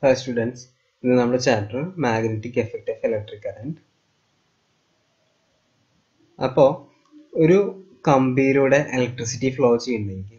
Hi students, ഇന്ന് നമ്മുടെ chapter magnetic effect of electric current അപ്പോൾ ഒരു കമ്പിയിലൂടെ ഇലക്ട്രിസിറ്റി ഫ്ലോ ചെയ്യുന്നെങ്കിൽ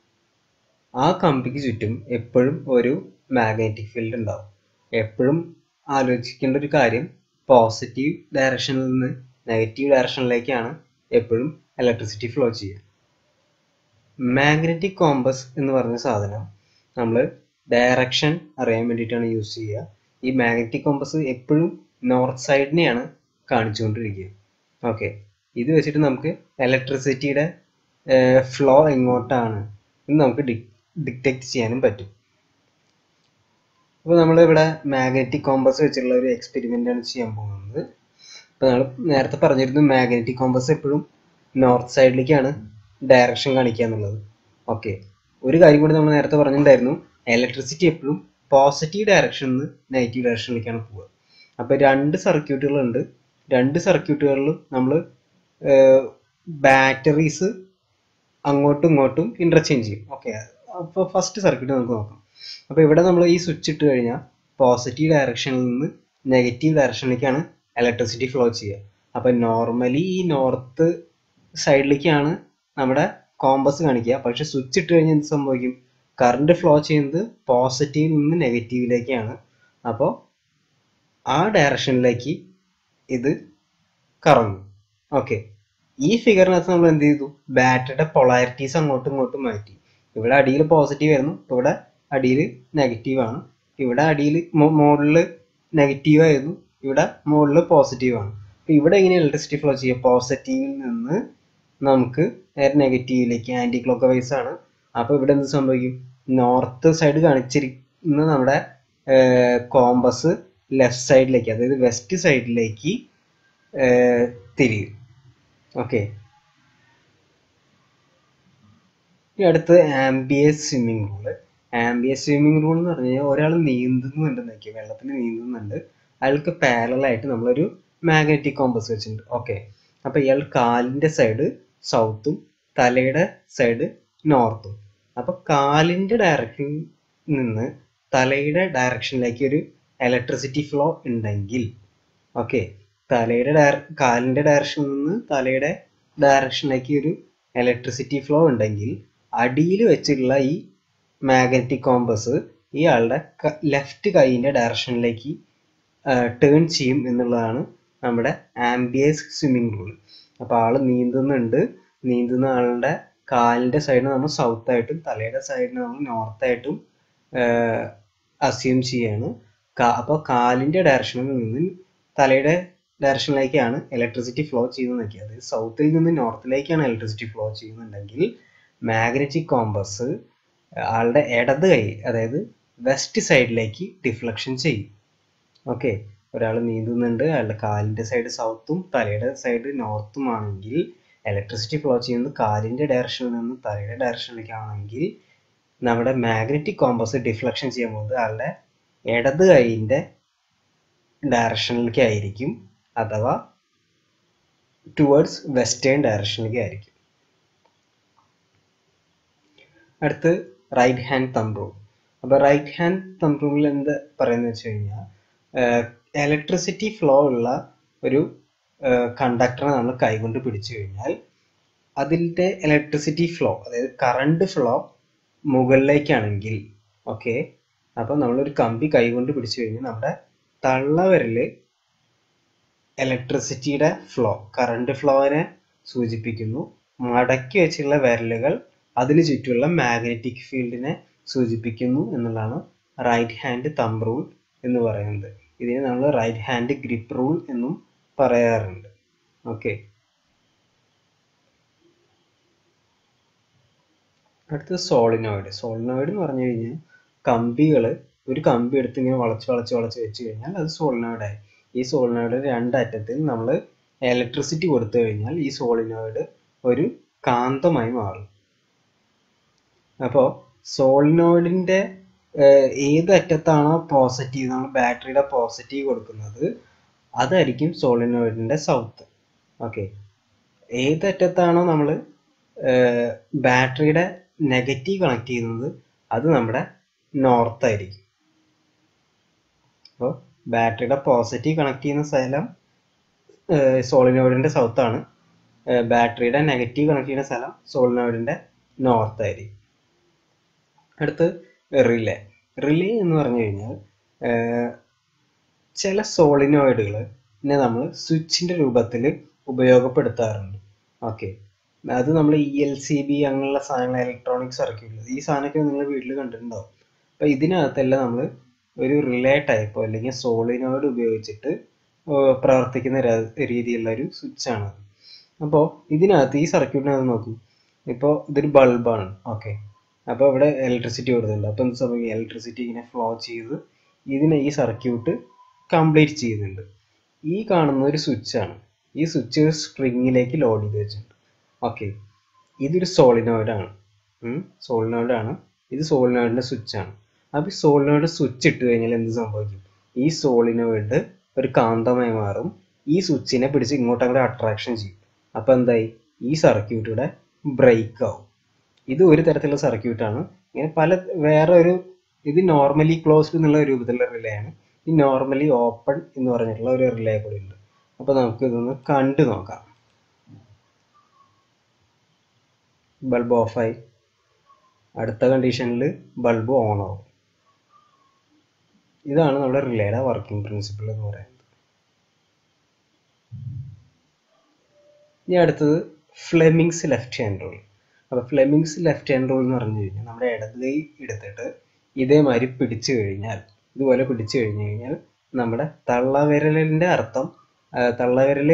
ആ കമ്പിക്ക് ചുറ്റും എപ്പോഴും ഒരു മാഗ്നറ്റിക് ഫീൽഡ് ഉണ്ടാവും എപ്പോഴും ആലോചിക്കേണ്ട ഒരു കാര്യം പോസിറ്റീവ് ഡയറക്ഷനിൽ നിന്ന് നെഗറ്റീവ് ഡയറക്ഷനിലേക്കാണ് എപ്പോഴും ഇലക്ട്രിസിറ്റി ഫ്ലോ ചെയ്യുക മാഗ്നറ്റിക് കോമ്പസ് എന്ന് പറഞ്ഞ സാധനം നമ്മൾ ഡയറക്ഷൻ അറിയാൻ വേണ്ടിയിട്ടാണ് യൂസ് ചെയ്യുക ഈ മാഗ്നറ്റിക് കോമ്പസ് എപ്പോഴും നോർത്ത് സൈഡിനെയാണ് കാണിച്ചുകൊണ്ടിരിക്കുക ഓക്കെ ഇത് വെച്ചിട്ട് നമുക്ക് ഇലക്ട്രിസിറ്റിയുടെ ഫ്ലോ എങ്ങോട്ടാണ് എന്ന് നമുക്ക് ഡിറ്റക്ട് ചെയ്യാനും പറ്റും അപ്പോൾ നമ്മളിവിടെ മാഗ്നറ്റിക് കോമ്പസ് വെച്ചുള്ള ഒരു എക്സ്പെരിമെൻ്റ് ആണ് ചെയ്യാൻ പോകുന്നത് അപ്പോൾ നമ്മൾ നേരത്തെ പറഞ്ഞിരുന്നു മാഗ്നറ്റിക് കോമ്പസ് എപ്പോഴും നോർത്ത് സൈഡിലേക്കാണ് ഡയറക്ഷൻ കാണിക്കുക എന്നുള്ളത് ഓക്കെ ഒരു കാര്യം കൂടി നമ്മൾ നേരത്തെ പറഞ്ഞിട്ടുണ്ടായിരുന്നു ഇലക്ട്രിസിറ്റി എപ്പോഴും പോസിറ്റീവ് ഡയറക്ഷനിൽ നിന്ന് നെഗറ്റീവ് ഡയറക്ഷനിലേക്കാണ് പോവുക അപ്പോൾ രണ്ട് സർക്യൂട്ടുകളുണ്ട് രണ്ട് സർക്യൂട്ടുകളിലും നമ്മൾ ബാറ്ററീസ് അങ്ങോട്ടും ഇങ്ങോട്ടും ഇൻ്റർചേഞ്ച് ചെയ്യും ഓക്കെ അപ്പോൾ ഫസ്റ്റ് സർക്യൂട്ട് നമുക്ക് നോക്കാം അപ്പോൾ ഇവിടെ നമ്മൾ ഈ സ്വിച്ച് ഇട്ട് കഴിഞ്ഞാൽ പോസിറ്റീവ് ഡയറക്ഷനിൽ നിന്ന് നെഗറ്റീവ് ഡയറക്ഷനിലേക്കാണ് ഇലക്ട്രിസിറ്റി ഫ്ലോ ചെയ്യുക അപ്പോൾ നോർമലി ഈ നോർത്ത് സൈഡിലേക്കാണ് നമ്മുടെ കോമ്പസ് കാണിക്കുക പക്ഷെ സ്വിച്ച് ഇട്ട് കഴിഞ്ഞാൽ എന്ത് സംഭവിക്കും കറണ്ട് ഫ്ലോ ചെയ്യുന്നത് പോസിറ്റീവിൽ നിന്ന് നെഗറ്റീവിലേക്കാണ് അപ്പോൾ ആ ഡയറക്ഷനിലേക്ക് ഇത് കറങ്ങും ഓക്കെ ഈ ഫിഗറിനകത്ത് നമ്മൾ എന്ത് ചെയ്തു ബാറ്ററിയുടെ പൊളാരിറ്റീസ് അങ്ങോട്ടും ഇങ്ങോട്ടും മാറ്റി ഇവിടെ അടിയിൽ പോസിറ്റീവ് ആയിരുന്നു ഇവിടെ അടിയിൽ നെഗറ്റീവ് ആണ് ഇവിടെ അടിയിൽ മുകളിൽ നെഗറ്റീവ് ആയിരുന്നു ഇവിടെ മുകളിൽ പോസിറ്റീവ് ആണ് അപ്പോൾ ഇവിടെ എങ്ങനെ ഇലക്ട്രിസിറ്റി ഫ്ലോ ചെയ്യുക പോസിറ്റീവിൽ നിന്ന് നമുക്ക് നേരെ നെഗറ്റീവിലേക്ക് ആൻറ്റി ക്ലോക്ക് വൈസ് ആണ് അപ്പോൾ ഇവിടെ എന്ത് സംഭവിക്കും നോർത്ത് സൈഡ് കാണിച്ചിരിക്കുന്ന നമ്മുടെ കോമ്പസ് ലെഫ്റ്റ് സൈഡിലേക്ക് അതായത് വെസ്റ്റ് സൈഡിലേക്ക് തിരിയും ഓക്കെ ഇനി അടുത്ത് Ampere's swimming rule Ampere's swimming rule എന്ന് പറഞ്ഞു കഴിഞ്ഞാൽ ഒരാൾ നീന്തുന്നുണ്ടെന്ന് നോക്കിയാൽ വെള്ളത്തിൽ നീന്തുന്നുണ്ട് അയാൾക്ക് പാരലായിട്ട് നമ്മളൊരു മാഗ്നറ്റിക് കോമ്പസ് വെച്ചിട്ടുണ്ട് ഓക്കെ അപ്പോൾ ഇയാൾ കാലിൻ്റെ സൈഡ് സൗത്തും തലയുടെ സൈഡ് നോർത്തും അപ്പോൾ കാലിൻ്റെ ഡയറക്ഷനിൽ നിന്ന് തലയുടെ ഡയറക്ഷനിലേക്ക് ഒരു ഇലക്ട്രിസിറ്റി ഫ്ലോ ഉണ്ടെങ്കിൽ ഓക്കെ തലയുടെ ഡയർ കാലിൻ്റെ ഡയറക്ഷനിൽ നിന്ന് തലയുടെ ഡയറക്ഷനിലേക്ക് ഒരു ഇലക്ട്രിസിറ്റി ഫ്ലോ ഉണ്ടെങ്കിൽ അടിയിൽ വെച്ചിട്ടുള്ള ഈ മാഗ്നറ്റിക് കോമ്പസ് ഈ ആളുടെ ലെഫ്റ്റ് കൈയിൻ്റെ ഡയറക്ഷനിലേക്ക് ടേൺ ചെയ്യും എന്നുള്ളതാണ് നമ്മുടെ ആംബിയസ് സ്വിമ്മിംഗ് റൂൾ അപ്പോൾ ആൾ നീന്തുന്നുണ്ട് നീന്തുന്ന ആളുടെ കാലിൻ്റെ സൈഡിന് നമ്മൾ സൗത്ത് ആയിട്ടും തലയുടെ സൈഡിന് നമ്മൾ നോർത്ത് ആയിട്ടും അസ്യൂം ചെയ്യാണ് അപ്പോൾ കാലിൻ്റെ ഡയറക്ഷനിൽ നിന്ന് തലയുടെ ഡയറക്ഷനിലേക്കാണ് ഇലക്ട്രിസിറ്റി ഫ്ലോ ചെയ്യുന്നത് നോക്കിയത് അതായത് സൗത്തിൽ നിന്ന് നോർത്തിലേക്കാണ് ഇലക്ട്രിസിറ്റി ഫ്ലോ ചെയ്യുന്നുണ്ടെങ്കിൽ മാഗ്നറ്റിക് കോമ്പസ് ആളുടെ ഇടത് കൈ അതായത് വെസ്റ്റ് സൈഡിലേക്ക് ഡിഫ്ലക്ഷൻ ചെയ്യും ഓക്കെ ഒരാൾ നീന്തുന്നുണ്ട് അയാളുടെ കാലിൻ്റെ സൈഡ് സൗത്തും തലയുടെ സൈഡ് നോർത്തും ആണെങ്കിൽ ഇലക്ട്രിസിറ്റി ഫ്ലോ ചെയ്യുന്നത് കാലിൻ്റെ ഡയറക്ഷനിൽ നിന്ന് തലയുടെ ഡയറക്ഷനിലേക്കാണെങ്കിൽ നമ്മുടെ മാഗ്നറ്റിക് കോമ്പസ് ഡിഫ്ലക്ഷൻ ചെയ്യാൻ പോകുന്നത് ആളുടെ ഇടത് കൈയിൻ്റെ ഡയറക്ഷനിലേക്ക് ആയിരിക്കും അഥവാ ടുവേർഡ്സ് വെസ്റ്റേൺ ഡയറക്ഷനിലേക്ക് ആയിരിക്കും അടുത്ത് റൈറ്റ് ഹാൻഡ് തമ്പ് റൂൾ അപ്പോൾ റൈറ്റ് ഹാൻഡ് തമ്പ് റൂളിൽ എന്ത് പറയുന്നത് വെച്ച് കഴിഞ്ഞാൽ ഇലക്ട്രിസിറ്റി ഫ്ലോ ഉള്ള ഒരു കണ്ടക്ടറെ നമ്മൾ കൈകൊണ്ട് പിടിച്ചു കഴിഞ്ഞാൽ അതിൻ്റെ ഇലക്ട്രിസിറ്റി ഫ്ലോ അതായത് കറണ്ട് ഫ്ലോ മുകളിലേക്കാണെങ്കിൽ ഓക്കെ അപ്പോൾ നമ്മളൊരു കമ്പി കൈകൊണ്ട് പിടിച്ചു കഴിഞ്ഞാൽ നമ്മുടെ തള്ളവിരല് ഇലക്ട്രിസിറ്റിയുടെ ഫ്ലോ കറണ്ട് ഫ്ലോവിനെ സൂചിപ്പിക്കുന്നു മടക്കി വെച്ചുള്ള വിരലുകൾ അതിന് ചുറ്റുമുള്ള മാഗ്നറ്റിക് ഫീൽഡിനെ സൂചിപ്പിക്കുന്നു എന്നുള്ളതാണ് റൈറ്റ് ഹാൻഡ് തമ്പ് റൂൾ എന്ന് പറയുന്നത് ഇതിനെ നമ്മൾ റൈറ്റ് ഹാൻഡ് ഗ്രിപ്പ് റൂൾ എന്നും പറയാറുണ്ട് ഓക്കെ അടുത്ത സോളിനോയിഡ് സോളിനോയിഡ് എന്ന് പറഞ്ഞു കഴിഞ്ഞാൽ കമ്പികൾ ഒരു കമ്പി എടുത്ത് ഇങ്ങനെ വളച്ച് വളച്ച് വളച്ച് വെച്ച് കഴിഞ്ഞാൽ അത് സോളിനോയിഡായി ഈ സോളിനോയിഡ് രണ്ടറ്റത്തിൽ നമ്മൾ ഇലക്ട്രിസിറ്റി കൊടുത്തു കഴിഞ്ഞാൽ ഈ സോളിനോയിഡ് ഒരു കാന്തമായി മാറും അപ്പോൾ സോളിനോയിഡിൻ്റെ ഏത് അറ്റത്താണോ പോസിറ്റീവ് നമ്മൾ ബാറ്ററിയുടെ പോസിറ്റീവ് കൊടുക്കുന്നത് അതായിരിക്കും സോളിനോയിഡിൻ്റെ സൗത്ത് ഓക്കെ ഏത് അറ്റത്താണോ നമ്മൾ ബാറ്ററിയുടെ നെഗറ്റീവ് കണക്ട് ചെയ്യുന്നത് അത് നമ്മുടെ നോർത്ത് ആയിരിക്കും അപ്പോൾ ബാറ്ററിയുടെ പോസിറ്റീവ് കണക്ട് ചെയ്യുന്ന സ്ഥലം സോളിനോയിഡിൻ്റെ സൗത്താണ് ബാറ്ററിയുടെ നെഗറ്റീവ് കണക്ട് ചെയ്യുന്ന സ്ഥലം സോളിനോയിഡിൻ്റെ നോർത്ത് ആയിരിക്കും അടുത്ത് റിലേ റിലേ എന്ന് പറഞ്ഞു കഴിഞ്ഞാൽ ചില സോളിനോയിഡുകൾ നെ നമ്മൾ സ്വിച്ചിൻ്റെ രൂപത്തിൽ ഉപയോഗപ്പെടുത്താറുണ്ട് ഓക്കെ അത് നമ്മൾ ഇ എൽ സി ബി അങ്ങനെയുള്ള സാധനങ്ങൾ ഇലക്ട്രോണിക് സർക്യൂട്ട് ഈ സാധനമൊക്കെ നിങ്ങൾ വീട്ടിൽ കണ്ടിട്ടുണ്ടാവും അപ്പോൾ ഇതിനകത്തെല്ലാം നമ്മൾ ഒരു റിലേ ടൈപ്പോ അല്ലെങ്കിൽ സോളിനോയിഡ് ഉപയോഗിച്ചിട്ട് പ്രവർത്തിക്കുന്ന രീതിയിലുള്ള ഒരു സ്വിച്ചാണ് അപ്പോൾ ഇതിനകത്ത് ഈ സർക്യൂട്ടിനകത്ത് നോക്കൂ ഇപ്പോൾ ഇതൊരു ബൾബാണ് ഓക്കെ അപ്പോൾ ഇവിടെ ഇലക്ട്രിസിറ്റി കൊടുക്കുന്നുണ്ട് അപ്പോൾ എന്ത് സംഭവിക്കും ഇലക്ട്രിസിറ്റി ഇങ്ങനെ ഫ്ലോ ചെയ്ത് ഇതിനെ ഈ സർക്യൂട്ട് കംപ്ലീറ്റ് ചെയ്യുന്നുണ്ട് ഈ കാണുന്ന ഒരു സ്വിച്ചാണ് ഈ സ്വിച്ച് സ്പ്രിങ്ങിലേക്ക് ലോഡ് ചെയ്ത് വെച്ചിട്ടുണ്ട് ഓക്കെ ഇതൊരു സോളിനോയിഡ് ആണ് സോളിനോയിഡ് ആണ് ഇത് സോളിനോയിഡിന്റെ സ്വിച്ച് ആണ് അപ്പോൾ ഈ സോളിനോയിഡ് സ്വിച്ച് ഇട്ട് കഴിഞ്ഞാൽ എന്ത് സംഭവിക്കും ഈ സോളിനോയിഡ് ഒരു കാന്തമായി മാറും ഈ സ്വിച്ചിനെ പിടിച്ച് ഇങ്ങോട്ട് അങ്ങോട്ട് അട്രാക്ഷൻ ചെയ്യും അപ്പോൾ എന്തായി ഈ സർക്യൂട്ട് ഇവിടെ ബ്രേക്ക് ആവും ഇത് ഒരു തരത്തിലുള്ള സർക്യൂട്ടാണ് ഇങ്ങനെ പല വേറെ ഒരു ഇത് നോർമലി ക്ലോസ്ഡ് എന്നുള്ള രൂപത്തിലുള്ള റിലേ ആണ് ഈ നോർമലി ഓപ്പൺ എന്ന് പറഞ്ഞിട്ടുള്ള ഒരു റിലേ കൂടി ഉണ്ട് അപ്പോൾ നമുക്ക് ഇതൊന്ന് കണ്ടു നോക്കാം ബൾബ് ഓഫായി അടുത്ത കണ്ടീഷനിൽ ബൾബ് ഓൺ ആവും ഇതാണ് നമ്മുടെ റിലേയുടെ വർക്കിംഗ് പ്രിൻസിപ്പിൾ എന്ന് പറയുന്നത് ഇനി അടുത്തത് ഫ്ലെമിങ്സ് ലെഫ്റ്റ് ഹാൻഡ് റൂൾ അപ്പോൾ ഫ്ലെമിങ്സ് ലെഫ്റ്റ് ഹാൻഡ് റൂൾ എന്ന് പറഞ്ഞു കഴിഞ്ഞാൽ നമ്മുടെ ഇടത് കൈ എടുത്തിട്ട് ഇതേമാതിരി പിടിച്ചു കഴിഞ്ഞാൽ ഇതുപോലെ പിടിച്ചു കഴിഞ്ഞു കഴിഞ്ഞാൽ നമ്മുടെ തള്ളവിരലിൻ്റെ അർത്ഥം തള്ളവിരല്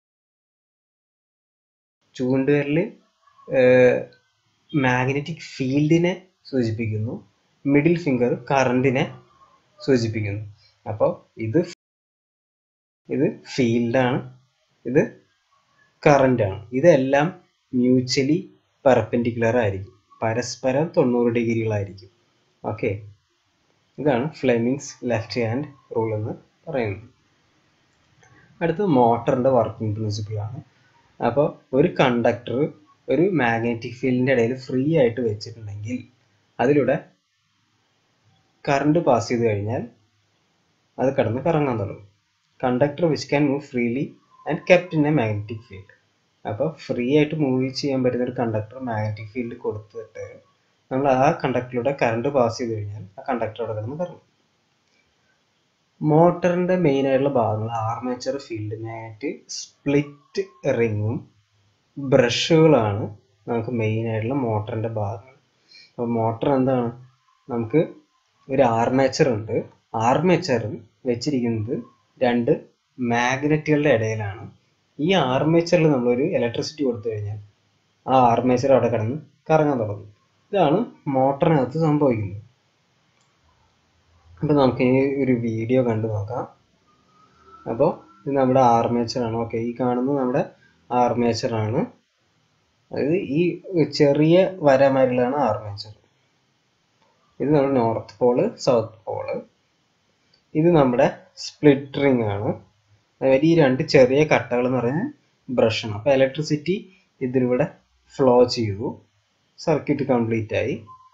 ചൂണ്ടുവിരല് മാഗ്നറ്റിക് ഫീൽഡിനെ സൂചിപ്പിക്കുന്നു മിഡിൽ ഫിംഗർ കറണ്ടിനെ സൂചിപ്പിക്കുന്നു അപ്പോൾ ഇത് ഇത് ഫീൽഡാണ് ഇത് കറണ്ടാണ് ഇതെല്ലാം മ്യൂച്വലി പെർപെൻഡിക്കുലർ ആയിരിക്കും പരസ്പരം തൊണ്ണൂറ് ഡിഗ്രികളായിരിക്കും ഓക്കെ ഇതാണ് ഫ്ലെമിങ്സ് ലെഫ്റ്റ് ഹാൻഡ് റൂൾ എന്ന് പറയുന്നത് അടുത്തത് മോട്ടറിൻ്റെ വർക്കിംഗ് പ്രിൻസിപ്പിളാണ് അപ്പോൾ ഒരു കണ്ടക്ടർ ഒരു മാഗ്നറ്റിക് ഫീൽഡിൻ്റെ ഇടയിൽ ഫ്രീ ആയിട്ട് വെച്ചിട്ടുണ്ടെങ്കിൽ അതിലൂടെ കറണ്ട് പാസ് ചെയ്ത് കഴിഞ്ഞാൽ അത് കടന്ന് കറങ്ങാൻ തുടങ്ങും conductor which can move freely and kept in a magnetic field അപ്പോൾ ഫ്രീ ആയിട്ട് മൂവ് ചെയ്യാൻ പറ്റുന്ന ഒരു കണ്ടക്ടർ മാഗ്നറ്റിക് ഫീൽഡ് കൊടുത്തിട്ട് നമ്മൾ ആ കണ്ടക്ടറിലൂടെ കറണ്ട് പാസ് ചെയ്ത് കഴിഞ്ഞാൽ ആ കണ്ടക്ടർ അവിടെ കിടന്ന് കറങ്ങും മോട്ടറിൻ്റെ മെയിൻ ആയിട്ടുള്ള ഭാഗങ്ങൾ ആർമേച്ചർ ഫീൽഡിനായിട്ട് സ്പ്ലിറ്റ് റിങ്ങും ബ്രഷുകളാണ് നമുക്ക് മെയിൻ ആയിട്ടുള്ള മോട്ടറിൻ്റെ ഭാഗങ്ങൾ അപ്പോൾ മോട്ടർ എന്താണ് നമുക്ക് ഒരു ആർമേച്ചർ ഉണ്ട് ആർമേച്ചറിൽ വെച്ചിരിക്കുന്നത് രണ്ട് മാഗ്നറ്റുകളുടെ ഇടയിലാണ് ഈ ആർമേച്ചറിൽ നമ്മളൊരു ഇലക്ട്രിസിറ്റി കൊടുത്തു കഴിഞ്ഞാൽ ആ ആർമേച്ചർ അവിടെ കിടന്ന് കറങ്ങാൻ തുടങ്ങും ഇതാണ് മോട്ടറിനകത്ത് സംഭവിക്കുന്നത് അപ്പോൾ നമുക്ക് ഇനി ഒരു വീഡിയോ കണ്ടു നോക്കാം അപ്പോൾ ഇത് നമ്മുടെ ആർമേച്ചറാണ് ഓക്കെ ഈ കാണുന്നത് നമ്മുടെ ആർമേച്ചറാണ് അതായത് ഈ ചെറിയ വരമാരിലാണ് ആർമേച്ചർ ഇത് നമ്മുടെ നോർത്ത് പോള് സൗത്ത് പോള് ഇത് നമ്മുടെ സ്പ്ലിറ്റ് റിംഗ് ആണ് അതായത് ഈ രണ്ട് ചെറിയ കട്ടകൾ എന്ന് പറയുന്നത് ബ്രഷാണ് അപ്പോൾ ഇലക്ട്രിസിറ്റി ഇതിലൂടെ ഫ്ലോ ചെയ്തു സർക്യൂട്ട് കംപ്ലീറ്റ് ആയി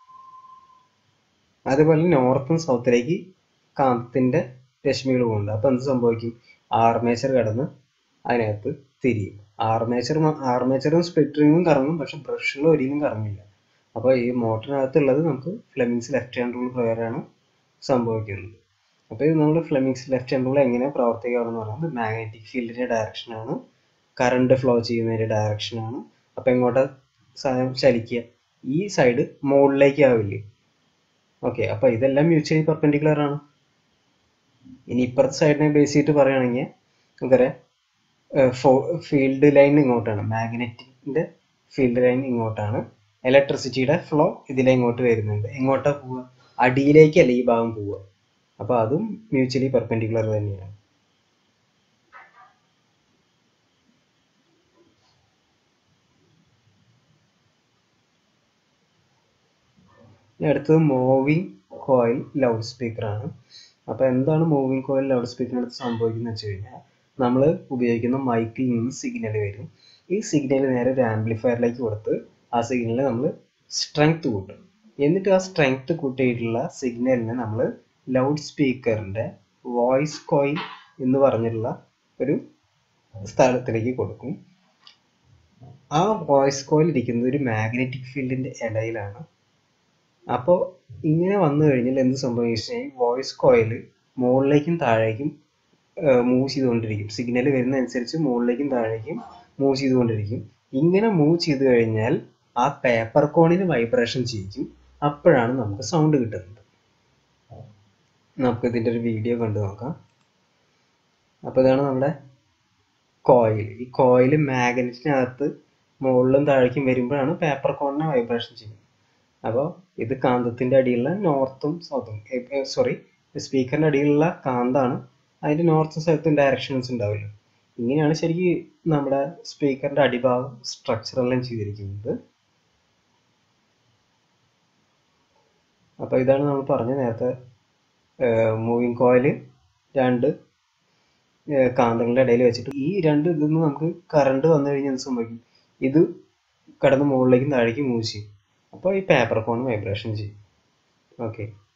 അതുപോലെ നോർത്തും സൗത്തിലേക്ക് കാന്തത്തിൻ്റെ രശ്മികൾ പോകുന്നുണ്ട് അപ്പോൾ എന്ത് സംഭവിക്കും ആർമേച്ചർ കടന്ന് അതിനകത്ത് തിരിയും ആർമേച്ചർ ആർമേച്ചറും സ്പ്ലിറ്ററിങ്ങും കറങ്ങും പക്ഷെ ബ്രഷുകൾ ഒരിക്കലും കറങ്ങില്ല അപ്പോൾ ഈ മോട്ടറിനകത്തുള്ളത് നമുക്ക് ഫ്ലെമിങ്സ് ലെഫ്റ്റ് ഹാൻഡ് റൂൾ പ്രകാരമാണ് സംഭവിക്കുന്നത് അപ്പോൾ ഇത് നമ്മൾ ഫ്ലെമിങ്സ് ലെഫ്റ്റ് ഹാൻഡ് റൂൾ എങ്ങനെ പ്രവർത്തിക്കാമെന്ന് പറയുന്നത് മാഗ്നറ്റിക് ഫീൽഡിൻ്റെ ഡയറക്ഷനാണ് കറണ്ട് ഫ്ലോ ചെയ്യുന്നതിൻ്റെ ഡയറക്ഷനാണ് അപ്പോൾ എങ്ങോട്ടാ സാധനം ചലിക്കുക ഈ സൈഡ് മുകളിലേക്ക് ആവില്ലേ ഓക്കെ അപ്പോൾ ഇതെല്ലാം മ്യൂച്വലി പെർപെൻഡിക്കുലർ ആണ് ഇനി ഇപ്പുറത്തെ സൈഡിനെ ബേസ് ചെയ്തിട്ട് പറയുകയാണെങ്കിൽ നമുക്കറിയാം ഫീൽഡ് ലൈൻ ഇങ്ങോട്ടാണ് മാഗ്നറ്റിൻ്റെ ഫീൽഡ് ലൈൻ ഇങ്ങോട്ടാണ് ഇലക്ട്രിസിറ്റിയുടെ ഫ്ലോ ഇതിലെ ഇങ്ങോട്ട് വരുന്നുണ്ട് എങ്ങോട്ടാ പോവുക അടിയിലേക്കല്ല ഈ ഭാഗം പോവുക അപ്പോൾ അതും മ്യൂച്വലി പെർപെൻഡിക്കുലർ തന്നെയാണ് ഇനി അടുത്തത് മൂവിങ് കോയിൽ ലൗഡ് സ്പീക്കർ ആണ് അപ്പോൾ എന്താണ് മൂവിങ് കോയിൽ ലൗഡ് സ്പീക്കറിനടുത്ത് സംഭവിക്കുന്നത് വെച്ച് കഴിഞ്ഞാൽ നമ്മൾ ഉപയോഗിക്കുന്ന മൈക്കിൽ നിന്ന് സിഗ്നൽ വരും ഈ സിഗ്നൽ നേരെ ഒരു ആംപ്ലിഫയറിലേക്ക് കൊടുത്ത് ആ സിഗ്നലിൽ നമ്മൾ സ്ട്രെങ്ത് കൂട്ടും എന്നിട്ട് ആ സ്ട്രെങ്ത് കൂട്ടിയിട്ടുള്ള സിഗ്നലിനെ നമ്മൾ ലൗഡ് സ്പീക്കറിൻ്റെ വോയിസ് കോയിൽ എന്ന് പറഞ്ഞിട്ടുള്ള ഒരു സ്ഥലത്തിലേക്ക് കൊടുക്കും ആ വോയിസ് കോയിൽ ഇരിക്കുന്നത് ഒരു മാഗ്നറ്റിക് ഫീൽഡിന്റെ ഇടയിലാണ് അപ്പോൾ ഇങ്ങനെ വന്നു കഴിഞ്ഞാൽ എന്ത് സംഭവിച്ചു കഴിഞ്ഞാൽ വോയിസ് കോയിൽ മുകളിലേക്കും താഴേക്കും മൂവ് ചെയ്തുകൊണ്ടിരിക്കും സിഗ്നൽ വരുന്നതനുസരിച്ച് മുകളിലേക്കും താഴേക്കും മൂവ് ചെയ്തുകൊണ്ടിരിക്കും ഇങ്ങനെ മൂവ് ചെയ്തു കഴിഞ്ഞാൽ ആ പേപ്പർ കോണിന് വൈബ്രേഷൻ ചെയ്യിക്കും അപ്പോഴാണ് നമുക്ക് സൗണ്ട് കിട്ടുന്നത് നമുക്ക് ഇതിൻ്റെ ഒരു വീഡിയോ കണ്ടു നോക്കാം അപ്പോൾ ഇതാണ് നമ്മുടെ കോയിൽ ഈ കോയിൽ മാഗ്നറ്റിനകത്ത് മുകളിലും താഴേക്കും വരുമ്പോഴാണ് പേപ്പർ കോണിനെ വൈബ്രേഷൻ ചെയ്യുന്നത് അപ്പോൾ ഇത് കാന്തത്തിൻ്റെ അടിയിലുള്ള നോർത്തും സൗത്തും സോറി സ്പീക്കറിൻ്റെ അടിയിലുള്ള കാന്താണ് അതിൻ്റെ നോർത്തും സൗത്തും ഡയറക്ഷൻസ് ഉണ്ടാവില്ല ഇങ്ങനെയാണ് ശരിക്കും നമ്മുടെ സ്പീക്കറിൻ്റെ അടിഭാഗം സ്ട്രക്ചർ എല്ലാം ചെയ്തിരിക്കുന്നത് അപ്പോൾ ഇതാണ് നമ്മൾ പറഞ്ഞ നേരത്തെ മൂവിങ് കോയിൽ രണ്ട് കാന്തങ്ങളുടെ ഇടയിൽ വെച്ചിട്ട് ഈ രണ്ട് ഇതിൽ നിന്ന് നമുക്ക് കറണ്ട് വന്നു കഴിഞ്ഞാൽ എന്ത് സംഭവിക്കും ഇത് കടന്ന് മുകളിലേക്കും താഴേക്കും മൂവ് ചെയ്യും അപ്പോൾ ഈ പേപ്പർ കോൺ വൈബ്രേഷൻ ചെയ്യും ഓക്കെ